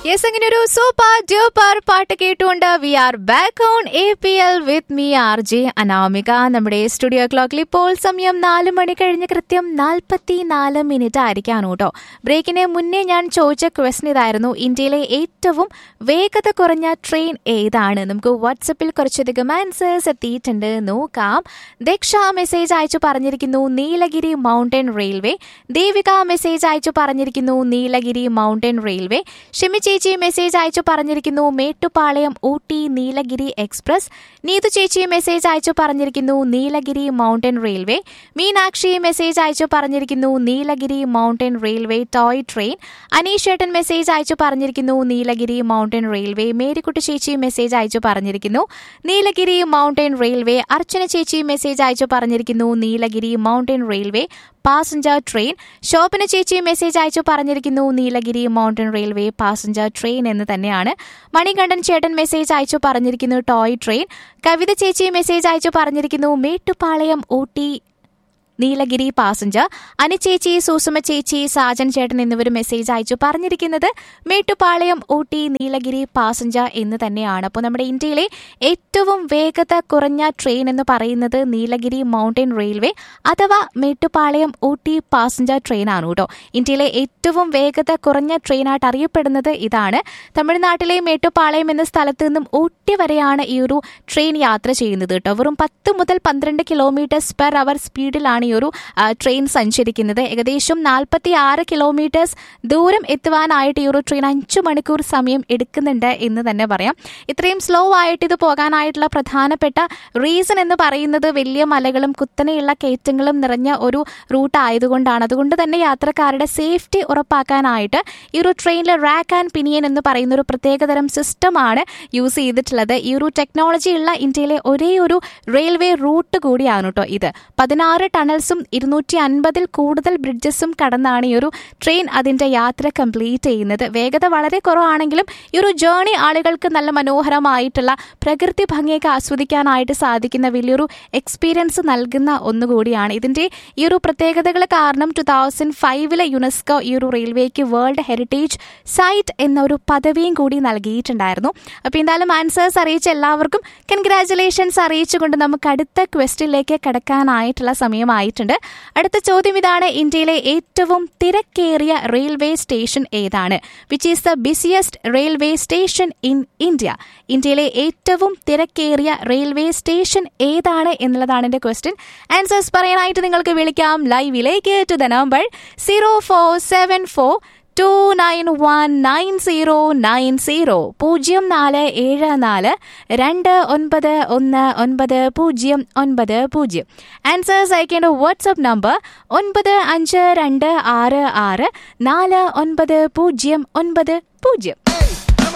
yes അങ്ങനെ ഒരു super duper പാട്ട് കേട്ടുകൊണ്ട് we are back on A P L with me R J Anamika നമ്മുടെ സ്റ്റുഡിയോ ക്ലോക്കിൽ ഇപ്പോൾ സമയം നാല് മണി കഴിഞ്ഞ് കൃത്യം നാൽപ്പത്തി നാല് മിനിറ്റ് ആയിരിക്കാണ് കേട്ടോ ബ്രേക്കിന് മുന്നേ ഞാൻ ചോദിച്ച ക്വസ്റ്റൻ ഇതായിരുന്നു ഇന്ത്യയിലെ ഏറ്റവും വേഗത കുറഞ്ഞ ട്രെയിൻ ഏതാണ് നമുക്ക് വാട്സപ്പിൽ കുറച്ചധികം ആൻസേഴ്സ് എത്തിയിട്ടുണ്ട് നോക്കാം ദക്ഷ മെസ്സേജ് അയച്ചു പറഞ്ഞിരിക്കുന്നു Nilgiri mountain railway Devika message അയച്ചു പറഞ്ഞിരിക്കുന്നു നീലഗിരി മൗണ്ടൻ റെയിൽവേ ഷിമി ചേച്ചി മെസ്സേജ് അയച്ചു പറഞ്ഞിരിക്കുന്നു മേട്ടുപാളയം ഊട്ടി നീലഗിരി എക്സ്പ്രസ് നീതു ചേച്ചി മെസ്സേജ് അയച്ചു പറഞ്ഞിരിക്കുന്നു Nilgiri mountain railway Meenakshi message അയച്ചു പറഞ്ഞിരിക്കുന്നു Nilgiri mountain railway toy train Aneesh ഏട്ടൻ മെസ്സേജ് അയച്ചു പറഞ്ഞിരിക്കുന്നു നീലഗിരി മൗണ്ടൻ റെയിൽവേ മേരിക്കുട്ടി ചേച്ചി മെസ്സേജ് അയച്ചു പറഞ്ഞിരിക്കുന്നു നീലഗിരി മൗണ്ടൻ റെയിൽവേ അർച്ചന ചേച്ചി മെസ്സേജ് അയച്ചു പറഞ്ഞിരിക്കുന്നു Nilgiri mountain railway passenger train Shobhana ചേച്ചി മെസ്സേജ് അയച്ചു പറഞ്ഞിരിക്കുന്നു Nilgiri mountain railway passenger train എന്ന് തന്നെയാണ് മണികണ്ഠൻ ചേട്ടൻ മെസ്സേജ് അയച്ചു പറഞ്ഞിരിക്കുന്നു ടോയ് ട്രെയിൻ കവിത ചേച്ചി മെസ്സേജ് അയച്ചു പറഞ്ഞിരിക്കുന്നു മേട്ടുപാളയം ഊട്ടി നീലഗിരി പാസഞ്ചർ അനുചേച്ചി സൂസുമ ചേച്ചി സാജൻ ചേട്ടൻ എന്നിവർ മെസ്സേജ് അയച്ചു പറഞ്ഞിരിക്കുന്നത് മേട്ടുപാളയം ഊട്ടി നീലഗിരി പാസഞ്ചർ എന്ന് തന്നെയാണ് അപ്പോൾ നമ്മുടെ ഇന്ത്യയിലെ ഏറ്റവും വേഗത കുറഞ്ഞ ട്രെയിൻ എന്ന് പറയുന്നത് നീലഗിരി മൗണ്ടൻ റെയിൽവേ അഥവാ മേട്ടുപാളയം ഊട്ടി പാസഞ്ചർ ട്രെയിൻ ആണ് കേട്ടോ ഇന്ത്യയിലെ ഏറ്റവും വേഗത കുറഞ്ഞ ട്രെയിനായിട്ട് അറിയപ്പെടുന്നത് ഇതാണ് തമിഴ്നാട്ടിലെ മേട്ടുപാളയം എന്ന സ്ഥലത്ത് നിന്നും ഊട്ടി വരെയാണ് ഈ ഒരു ട്രെയിൻ യാത്ര ചെയ്യുന്നത് കേട്ടോ വെറും പത്ത് മുതൽ പന്ത്രണ്ട് കിലോമീറ്റേഴ്സ് പെർ അവർ സ്പീഡിലാണ് ഈ ഒരു ആ, ട്രെയിൻ സഞ്ചരിക്കുന്നത് ഏകദേശം നാൽപ്പത്തി ആറ് കിലോമീറ്റേഴ്സ് ദൂരം എത്തുവാനായിട്ട് ഈ ഒരു ട്രെയിൻ അഞ്ചു മണിക്കൂർ സമയം എടുക്കുന്നുണ്ട് എന്ന് തന്നെ പറയാം ഇത്രയും സ്ലോ ആയിട്ട് ഇത് പോകാനായിട്ടുള്ള പ്രധാനപ്പെട്ട റീസൺ എന്ന് പറയുന്നത് വലിയ മലകളും കുത്തനെയുള്ള കയറ്റങ്ങളും നിറഞ്ഞ ഒരു റൂട്ട് ആയതുകൊണ്ടാണ് അതുകൊണ്ട് തന്നെ യാത്രക്കാരുടെ സേഫ്റ്റി ഉറപ്പാക്കാനായിട്ട് ഈ ഒരു ട്രെയിനിൽ റാക്ക് ആൻഡ് പിനിയൻ എന്ന് പറയുന്ന ഒരു പ്രത്യേകതരം സിസ്റ്റമാണ് യൂസ് ചെയ്തിട്ടുള്ളത് ഈ ഒരു ടെക്നോളജി ഉള്ള ഇന്ത്യയിലെ ഒരേ ഒരു റെയിൽവേ റൂട്ട് കൂടിയാണ് കേട്ടോ ഇത് പതിനാറ് ടണൽസും ഇരുന്നൂറ്റി അൻപതിൽ കൂടുതൽ ബ്രിഡ്ജസും കടന്നാണ് ഈ ഒരു ട്രെയിൻ അതിന്റെ യാത്ര കംപ്ലീറ്റ് ചെയ്യുന്നത് വേഗത വളരെ കുറവാണെങ്കിലും ഈ ഒരു ജേണി ആളുകൾക്ക് നല്ല മനോഹരമായിട്ടുള്ള പ്രകൃതി ഭംഗിയൊക്കെ ആസ്വദിക്കാനായിട്ട് സാധിക്കുന്ന വലിയൊരു എക്സ്പീരിയൻസ് നൽകുന്ന ഒന്നുകൂടിയാണ് ഇതിന്റെ ഈ ഒരു പ്രത്യേകതകൾ കാരണം ടു തൗസൻഡ് ഫൈവിലെ യുനെസ്കോ ഈ ഒരു റെയിൽവേക്ക് വേൾഡ് ഹെറിറ്റേജ് സൈറ്റ് എന്ന ഒരു പദവിയും കൂടി നൽകിയിട്ടുണ്ടായിരുന്നു അപ്പോൾ എന്തായാലും ആൻസേഴ്സ് അറിയിച്ച എല്ലാവർക്കും കൺഗ്രാറ്റുലേഷൻസ് അറിയിച്ചുകൊണ്ട് നമുക്ക് അടുത്ത ക്വസ്റ്റിലേക്ക് കടക്കാനായിട്ടുള്ള സമയമായിട്ടുണ്ട് അടുത്ത ചോദ്യം ഇതാണ് ഇന്ത്യയിലെ ഏറ്റവും തിരക്കേറിയ റെയിൽവേ സ്റ്റേഷൻ ഏതാണ് which is the busiest railway station in India ഇന്ത്യയിലെ ഏറ്റവും തിരക്കേറിയ റെയിൽവേ സ്റ്റേഷൻ ഏതാണ് എന്നുള്ളതാണ് എൻ്റെ ക്വസ്റ്റ്യൻ ആൻസേഴ്സ് പറയാനായിട്ട് നിങ്ങൾക്ക് വിളിക്കാം ലൈവിലേക്ക് to the number zero four seven four two nine one nine zero nine zero പൂജ്യം നാല് ഏഴ് നാല് രണ്ട് ഒൻപത് ഒന്ന് ഒൻപത് പൂജ്യം ഒൻപത് പൂജ്യം ആൻസേഴ്സ് അയക്കേണ്ട വാട്സപ്പ് നമ്പർ ഒൻപത് അഞ്ച് രണ്ട് ആറ് ആറ് നാല് ഒൻപത് പൂജ്യം ഒൻപത് പൂജ്യം